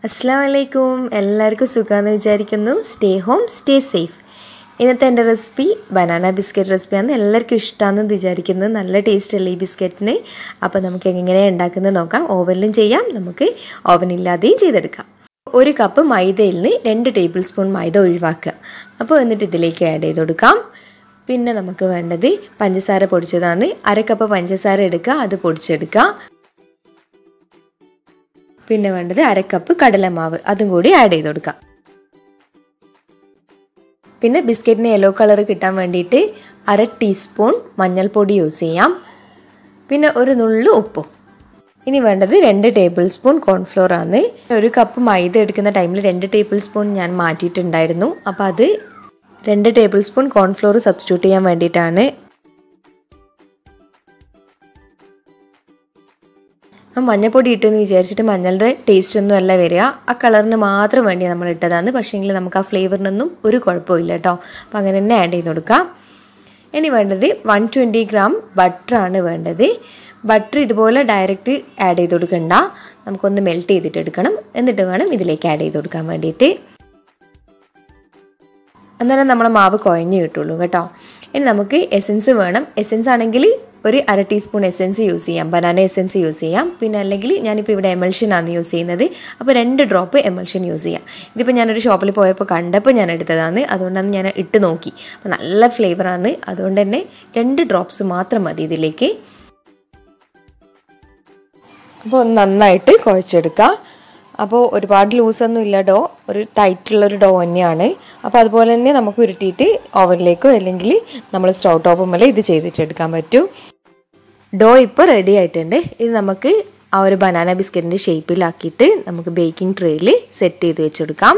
അസ്സാം വലൈക്കും എല്ലാവർക്കും സുഖമാണെന്ന് വിചാരിക്കുന്നു സ്റ്റേ ഹോം സ്റ്റേ സേഫ് ഇന്നത്തെ എൻ്റെ റെസിപ്പി ബനാന ബിസ്ക്കറ്റ് റെസിപ്പിയാണ് എല്ലാവർക്കും ഇഷ്ടമാണെന്ന് വിചാരിക്കുന്നത് നല്ല ടേസ്റ്റ് അല്ലേ ഈ ബിസ്ക്കറ്റിന് അപ്പോൾ നമുക്ക് എങ്ങനെയാണ് ഉണ്ടാക്കുന്നത് നോക്കാം ഓവനിലും ചെയ്യാം നമുക്ക് ഓവനില്ലാതെയും ചെയ്തെടുക്കാം ഒരു കപ്പ് മൈദയിൽ നിന്ന് രണ്ട് ടേബിൾ സ്പൂൺ മൈദ ഒഴിവാക്കുക അപ്പോൾ എന്നിട്ട് ഇതിലേക്ക് ആഡ് ചെയ്ത് കൊടുക്കാം പിന്നെ നമുക്ക് വേണ്ടത് പഞ്ചസാര പൊടിച്ചതാണ് അര കപ്പ് പഞ്ചസാര എടുക്കുക അത് പൊടിച്ചെടുക്കുക പിന്നെ വേണ്ടത് അരക്കപ്പ് കടലമാവ് അതും കൂടി ആഡ് ചെയ്ത് കൊടുക്കാം പിന്നെ ബിസ്ക്കറ്റിന് യെല്ലോ കളർ കിട്ടാൻ വേണ്ടിയിട്ട് അര ടീസ്പൂൺ മഞ്ഞൾപ്പൊടി യൂസ് ചെയ്യാം പിന്നെ ഒരു നുള്ളു ഉപ്പും ഇനി വേണ്ടത് രണ്ട് ടേബിൾ സ്പൂൺ കോൺഫ്ലോർ ആണ് ഒരു കപ്പ് മൈദ എടുക്കുന്ന ടൈമിൽ രണ്ട് ടേബിൾ സ്പൂൺ ഞാൻ മാറ്റിയിട്ടുണ്ടായിരുന്നു അപ്പോൾ അത് രണ്ട് ടേബിൾ സ്പൂൺ കോൺഫ്ലോർ സബ്സ്റ്റിറ്റ്യൂട്ട് ചെയ്യാൻ വേണ്ടിയിട്ടാണ് ആ മഞ്ഞപ്പൊടി ഇട്ടെന്ന് വിചാരിച്ചിട്ട് മഞ്ഞളുടെ ടേസ്റ്റ് ഒന്നും അല്ല വരിക ആ കളറിന് മാത്രം വേണ്ടി നമ്മൾ ഇട്ടതാണ് പക്ഷേങ്കിൽ നമുക്ക് ആ ഫ്ലേവറിനൊന്നും ഒരു കുഴപ്പമില്ല കേട്ടോ അപ്പം അങ്ങനെ തന്നെ ആഡ് ചെയ്ത് കൊടുക്കാം ഇനി വേണ്ടത് വൺ ട്വൻറ്റി ഗ്രാം ബട്ടറാണ് വേണ്ടത് ബട്ടർ ഇതുപോലെ ഡയറക്റ്റ് ആഡ് ചെയ്ത് കൊടുക്കണ്ട നമുക്കൊന്ന് മെൽറ്റ് ചെയ്തിട്ട് എടുക്കണം എന്നിട്ട് വേണം ഇതിലേക്ക് ആഡ് ചെയ്ത് കൊടുക്കാൻ വേണ്ടിയിട്ട് അന്നേരം നമ്മളെ മാവ് കുഴഞ്ഞ് കിട്ടുള്ളൂ കേട്ടോ ഇനി നമുക്ക് എസൻസ് വേണം എസൻസ് ആണെങ്കിൽ ഒരു അര ടീസ്പൂൺ എസൻസ് യൂസ് ചെയ്യാം ബനാന എസൻസ് യൂസ് ചെയ്യാം പിന്നെ അല്ലെങ്കിൽ ഞാനിപ്പോൾ ഇവിടെ എമൽഷനാണ് യൂസ് ചെയ്യുന്നത് അപ്പോൾ രണ്ട് ഡ്രോപ്പ് എമൽഷൻ യൂസ് ചെയ്യാം ഇതിപ്പോൾ ഞാനൊരു ഷോപ്പിൽ പോയപ്പോൾ കണ്ടപ്പോൾ ഞാൻ എടുത്തതാണ് അതുകൊണ്ടാണ് ഞാൻ ഇട്ട് നോക്കി അപ്പോൾ നല്ല ഫ്ലേവറാണ് അതുകൊണ്ട് തന്നെ രണ്ട് ഡ്രോപ്സ് മാത്രം മതി ഇതിലേക്ക് അപ്പോൾ ഒന്ന് നന്നായിട്ട് കുഴച്ചെടുക്കുക അപ്പോൾ ഒരുപാട് ലൂസൊന്നും ഇല്ല ഡോ ഒരു ടൈറ്റുള്ളൊരു ഡോ തന്നെയാണ് അപ്പോൾ അതുപോലെ തന്നെ നമുക്ക് ഉരുട്ടിയിട്ട് ഓവനിലേക്കോ അല്ലെങ്കിൽ നമ്മൾ സ്റ്റൗ ടോപ്പ് മേലെ ഇത് ചെയ്തിട്ടെടുക്കാൻ പറ്റും ഡോ ഇപ്പോൾ റെഡി ആയിട്ടുണ്ട് ഇത് നമുക്ക് ആ ഒരു ബനാന ബിസ്ക്കറ്റിൻ്റെ ഷേപ്പിലാക്കിയിട്ട് നമുക്ക് ബേക്കിംഗ് ട്രേയിൽ സെറ്റ് ചെയ്ത് വെച്ചെടുക്കാം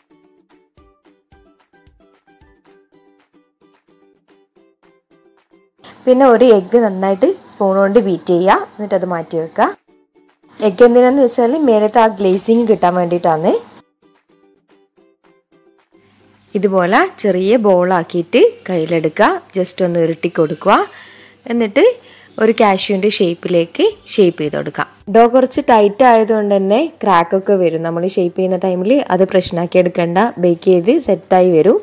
പിന്നെ ഒരു എഗ്ഗ് നന്നായിട്ട് സ്പൂൺ കൊണ്ട് ബീറ്റ് ചെയ്യുക എന്നിട്ട് അത് മാറ്റി വെക്കുക എഗ് എന്തിനാന്ന് വെച്ചാൽ മേലത്തെ ആ ഗ്ലേസിങ് കിട്ടാൻ വേണ്ടിയിട്ടാണ് ഇതുപോലെ ചെറിയ ബോളാക്കിയിട്ട് കയ്യിലെടുക്കുക ജസ്റ്റ് ഒന്ന് ഉരുട്ടി കൊടുക്കുക എന്നിട്ട് ഒരു കാഷ്യൂവിൻ്റെ ഷേപ്പിലേക്ക് ഷേപ്പ് ചെയ്ത് കൊടുക്കാം ഡോ കുറച്ച് ടൈറ്റ് ആയതുകൊണ്ട് തന്നെ ക്രാക്കൊക്കെ വരും നമ്മൾ ഷേപ്പ് ചെയ്യുന്ന ടൈമിൽ അത് പ്രശ്നമാക്കി എടുക്കേണ്ട ബേക്ക് ചെയ്ത് സെറ്റായി വരും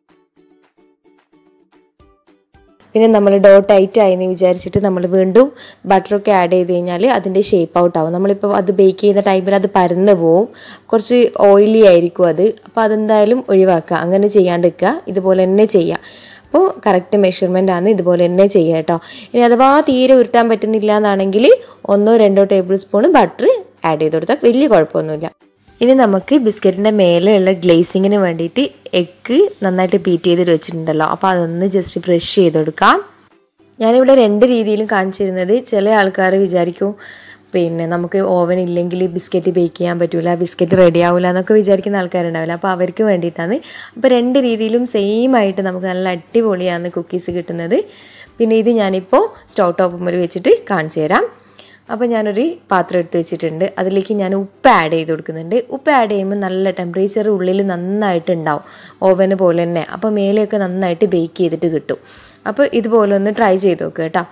പിന്നെ നമ്മൾ ഡോ ടൈറ്റ് ആയെന്ന് വിചാരിച്ചിട്ട് നമ്മൾ വീണ്ടും ബട്ടറൊക്കെ ആഡ് ചെയ്ത് കഴിഞ്ഞാൽ അതിൻ്റെ ഷേപ്പ് ഔട്ട് ആവും നമ്മളിപ്പോൾ അത് ബേക്ക് ചെയ്യുന്ന ടൈമിൽ അത് പരന്ന് പോവും കുറച്ച് ഓയിലി ആയിരിക്കും അത് അപ്പോൾ അതെന്തായാലും ഒഴിവാക്കുക അങ്ങനെ ചെയ്യാണ്ടിരിക്കുക ഇതുപോലെ തന്നെ ചെയ്യുക അപ്പോൾ കറക്റ്റ് മെഷർമെൻ്റ് ആണ് ഇതുപോലെ തന്നെ ചെയ്യുക കേട്ടോ ഇനി അഥവാ തീരെ ഉരുട്ടാൻ പറ്റുന്നില്ല എന്നാണെങ്കിൽ ഒന്നോ രണ്ടോ ടേബിൾ സ്പൂൺ ബട്ടർ ആഡ് ചെയ്ത് കൊടുത്താൽ വലിയ കുഴപ്പമൊന്നുമില്ല ഇനി നമുക്ക് ബിസ്ക്കറ്റിൻ്റെ മേലെയുള്ള ഗ്ലേസിങ്ങിന് വേണ്ടിയിട്ട് എഗ്ഗ് നന്നായിട്ട് ബീറ്റ് ചെയ്തിട്ട് വെച്ചിട്ടുണ്ടല്ലോ അപ്പോൾ അതൊന്ന് ജസ്റ്റ് ബ്രഷ് ചെയ്ത് കൊടുക്കാം ഞാനിവിടെ രണ്ട് രീതിയിലും കാണിച്ചിരുന്നത് ചില ആൾക്കാർ വിചാരിക്കും പിന്നെ നമുക്ക് ഓവൻ ഇല്ലെങ്കിൽ ബിസ്ക്കറ്റ് ബേക്ക് ചെയ്യാൻ പറ്റില്ല ബിസ്ക്കറ്റ് റെഡി ആവില്ല എന്നൊക്കെ വിചാരിക്കുന്ന ആൾക്കാരുണ്ടാവില്ല അപ്പോൾ അവർക്ക് വേണ്ടിയിട്ടാണ് അപ്പോൾ രണ്ട് രീതിയിലും സെയിം ആയിട്ട് നമുക്ക് നല്ല അടിപൊളിയാണ് കുക്കീസ് കിട്ടുന്നത് പിന്നെ ഇത് ഞാനിപ്പോൾ സ്റ്റൗ ടോപ്പുമ്മൽ വെച്ചിട്ട് കാണിച്ചു തരാം അപ്പോൾ ഞാനൊരു പാത്രം എടുത്ത് വെച്ചിട്ടുണ്ട് അതിലേക്ക് ഞാൻ ഉപ്പ് ആഡ് ചെയ്ത് കൊടുക്കുന്നുണ്ട് ഉപ്പ് ആഡ് ചെയ്യുമ്പോൾ നല്ല ടെമ്പറേച്ചർ ഉള്ളിൽ നന്നായിട്ട് ഉണ്ടാവും ഓവന് പോലെ തന്നെ അപ്പോൾ മേലെയൊക്കെ നന്നായിട്ട് ബേക്ക് ചെയ്തിട്ട് കിട്ടും അപ്പോൾ ഇതുപോലെ ഒന്ന് ട്രൈ ചെയ്ത് നോക്കുക കേട്ടോ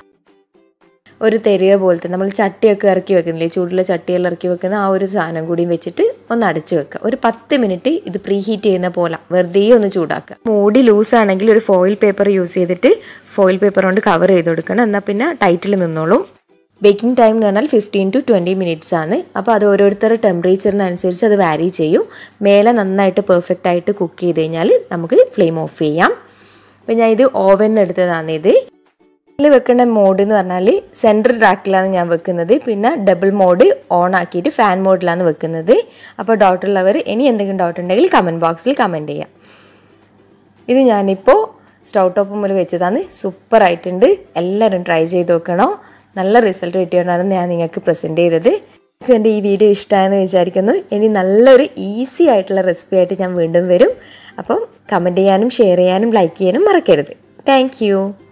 ഒരു തെരിയ പോലത്തെ നമ്മൾ ചട്ടിയൊക്കെ ഇറക്കി വെക്കുന്നില്ലേ ചൂടുള്ള ചട്ടിയെല്ലാം ഇറക്കി വെക്കുന്ന ആ ഒരു സാധനം കൂടി വെച്ചിട്ട് ഒന്ന് അടച്ചു വെക്കുക ഒരു പത്ത് മിനിറ്റ് ഇത് പ്രീ ഹീറ്റ് ചെയ്യുന്ന പോലെ വെറുതെ ഒന്ന് ചൂടാക്കുക മൂടി ലൂസ് ആണെങ്കിൽ ഒരു ഫോയിൽ പേപ്പർ യൂസ് ചെയ്തിട്ട് ഫോയിൽ പേപ്പർ കൊണ്ട് കവർ ചെയ്ത് കൊടുക്കണം എന്നാൽ പിന്നെ ടൈറ്റിൽ നിന്നോളും ബേക്കിംഗ് ടൈം എന്ന് പറഞ്ഞാൽ ഫിഫ്റ്റീൻ ടു ട്വൻറ്റി മിനിറ്റ്സ് ആണ് അപ്പോൾ അത് ഓരോരുത്തരുടെ ടെമ്പറേച്ചറിനനുസരിച്ച് അത് വാരി ചെയ്യും മേലെ നന്നായിട്ട് പെർഫെക്റ്റ് ആയിട്ട് കുക്ക് ചെയ്ത് കഴിഞ്ഞാൽ നമുക്ക് ഫ്ലെയിം ഓഫ് ചെയ്യാം അപ്പോൾ ഞാൻ ഇത് ഓവനിൽ എടുത്തതാണ് ഇത് ഇതിൽ വെക്കേണ്ട മോഡ് എന്ന് പറഞ്ഞാൽ സെൻട്രൽ ട്രാക്കിലാണ് ഞാൻ വെക്കുന്നത് പിന്നെ ഡബിൾ മോഡ് ഓൺ ആക്കിയിട്ട് ഫാൻ മോഡിലാണ് വെക്കുന്നത് അപ്പോൾ ഡൗട്ട് ഉള്ളവർ ഇനി എന്തെങ്കിലും ഡൗട്ട് ഉണ്ടെങ്കിൽ കമൻറ്റ് ബോക്സിൽ കമൻറ്റ് ചെയ്യാം ഇത് ഞാനിപ്പോൾ സ്റ്റൗ ടോപ്പ് മുതൽ വെച്ചതാണ് സൂപ്പർ ആയിട്ടുണ്ട് എല്ലാവരും ട്രൈ ചെയ്ത് നോക്കണോ നല്ല റിസൾട്ട് കിട്ടിയോണ്ടാണ് ഞാൻ നിങ്ങൾക്ക് പ്രസൻറ്റ് ചെയ്തത് ഇപ്പോൾ എൻ്റെ ഈ വീഡിയോ ഇഷ്ടമായെന്ന് വിചാരിക്കുന്നു ഇനി നല്ലൊരു ഈസി ആയിട്ടുള്ള റെസിപ്പി ആയിട്ട് ഞാൻ വീണ്ടും വരും അപ്പം കമൻറ്റ് ചെയ്യാനും ഷെയർ ചെയ്യാനും ലൈക്ക് ചെയ്യാനും മറക്കരുത് താങ്ക്